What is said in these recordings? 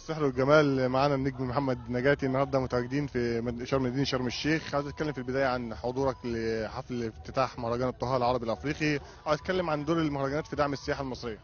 السحر والجمال معانا النجم محمد نجاتي النهارده متواجدين في مد- شرم مدينه شرم الشيخ عاوز اتكلم في البدايه عن حضورك لحفل افتتاح مهرجان الطه العربي الافريقي عاوز اتكلم عن دور المهرجانات في دعم السياحه المصريه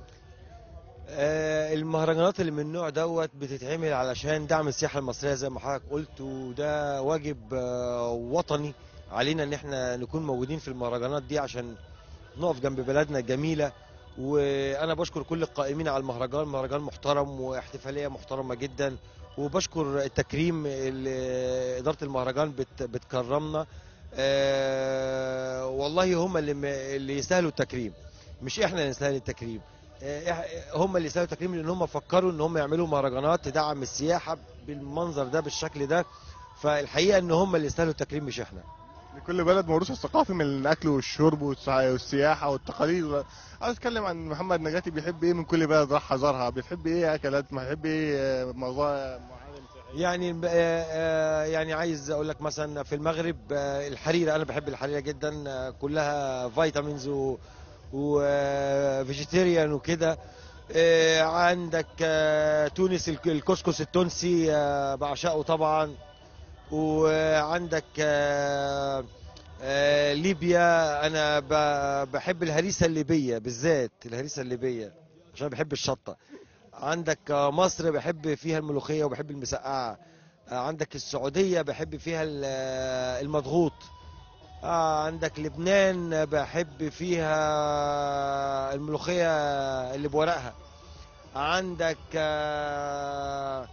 آه، المهرجانات اللي من النوع دوت بتتعمل علشان دعم السياحه المصريه زي ما حضرتك قلت وده واجب آه، وطني علينا ان احنا نكون موجودين في المهرجانات دي عشان نقف جنب بلدنا الجميله وانا بشكر كل القائمين على المهرجان مهرجان محترم واحتفاليه محترمه جدا وبشكر التكريم اللي اداره المهرجان بت بتكرمنا آه، والله هم اللي م- اللي يستاهلوا التكريم مش احنا اللي نستاهل التكريم آه، إح- هم اللي يستاهلوا التكريم لان هم فكروا ان هم يعملوا مهرجانات تدعم السياحه بالمنظر ده بالشكل ده فالحقيقه ان هم اللي يستاهلوا التكريم مش احنا لكل بلد موروثها الثقافي من الاكل والشرب والسع- والسياحه والتقاليد عاوز اتكلم عن محمد نجاتي بيحب ايه من كل بلد راح زارها بيحب ايه اكلات بيحب ايه مظاهر معالم سياحيه يعني آه، آه، يعني عايز اقول لك مثلا في المغرب آه، الحريره انا بحب الحريره جدا آه، كلها فيتامينز و وفيجيتيريان وكده آه، عندك آه، تونس الك- الكسكس التونسي آه، بعشقه طبعا وعندك آه، آه، ليبيا انا ب- بحب الهريسه الليبيه بالذات الهريسه الليبيه عشان بحب الشطه عندك آه، مصر بحب فيها الملوخيه وبحب المسقعه آه، عندك السعوديه بحب فيها ال- آه، المضغوط آه، عندك لبنان بحب فيها الملوخيه اللي بورقها عندك آه،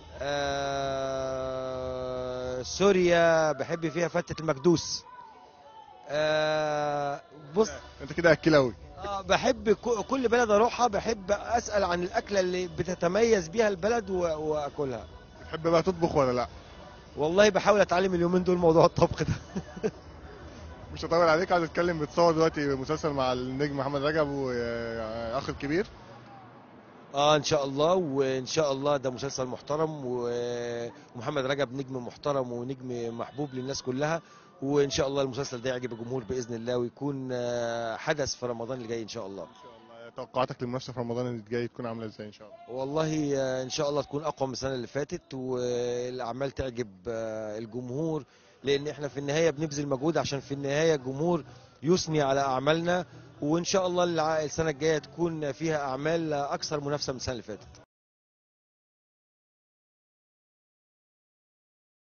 آه، سوريا بحب فيها فتة المكدوس آه، بص انت كده اكل قوي آه، بحب ك- كل بلد اروحها بحب اسال عن الاكله اللي بتتميز بيها البلد و- واكلها بتحب بقى تطبخ ولا لا والله بحاول اتعلم اليومين دول موضوع الطبخ ده مش هطول عليك عايز اتكلم بتصور دلوقتي مسلسل مع النجم محمد رجب واخ الكبير اه ان شاء الله وان شاء الله ده مسلسل محترم و- ومحمد رجب نجم محترم ونجم محبوب للناس كلها وان شاء الله المسلسل ده يعجب الجمهور باذن الله ويكون آه، حدث في رمضان اللي جاي ان شاء الله ان شاء الله توقعاتك للمنافسه في رمضان اللي جاي تكون عامله ازاي ان شاء الله والله آه، ان شاء الله تكون اقوى من السنه اللي فاتت والاعمال تعجب آه، الجمهور لان احنا في النهايه بنبذل مجهود عشان في النهايه الجمهور يثني على اعمالنا وان شاء الله الع- السنه الجايه تكون فيها اعمال اكثر منافسه من السنه اللي فاتت